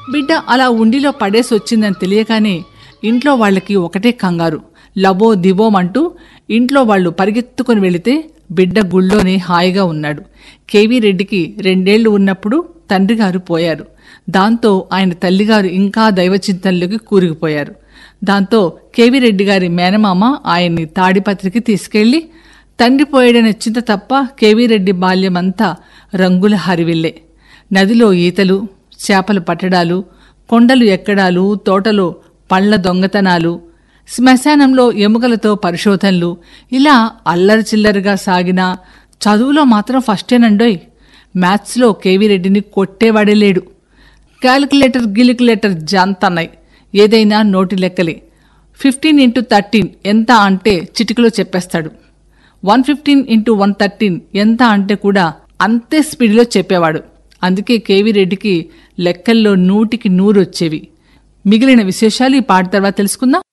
బిడ్డ అలా ఉండిలో పడేసి వచ్చిందని తెలియగానే ఇంట్లో వాళ్ళకి ఒకటే కంగారు లబో దివోమంటూ ఇంట్లో వాళ్ళు పరిగెత్తుకుని వెళితే బిడ్డ గుళ్ళోనే హాయిగా ఉన్నాడు కేవీ రెడ్డికి రెండేళ్లు ఉన్నప్పుడు తండ్రిగారు పోయారు దాంతో ఆయన తల్లిగారు ఇంకా దైవచింతనలోకి కూరుకుపోయారు దాంతో కేవీ రెడ్డి గారి మేనమామ ఆయన్ని తాడిపత్రికి తీసుకెళ్లి తండ్రి పోయాడనే చింత తప్ప కేవీ రెడ్డి బాల్యమంతా రంగుల హరివిల్లే నదిలో ఈతలు చేపలు పట్టడాలు కొండలు ఎక్కడాలు తోటలో పళ్ల దొంగతనాలు శ్మశానంలో ఎముకలతో పరిశోధనలు ఇలా అల్లరి చిల్లరిగా సాగిన చదువులో మాత్రం ఫస్టేనండోయ్ మ్యాథ్స్లో కేవీ రెడ్డిని కొట్టేవాడే లేడు క్యాలిక్యులేటర్ గిలిక్యులేటర్ జాంతన్నాయి ఏదైనా నోటి లెక్కలే ఫిఫ్టీన్ ఇంటూ థర్టీన్ ఎంత అంటే చిటికలో చెప్పేస్తాడు one fifteen into one thirteen ఎంత అంటే కూడా అంతే స్పీడ్లో చెప్పేవాడు అందుకే కేవీ రెడ్డికి లెక్కల్లో నూటికి నూరు వచ్చేవి మిగిలిన విశేషాలు ఈ పాట తర్వాత తెలుసుకుందాం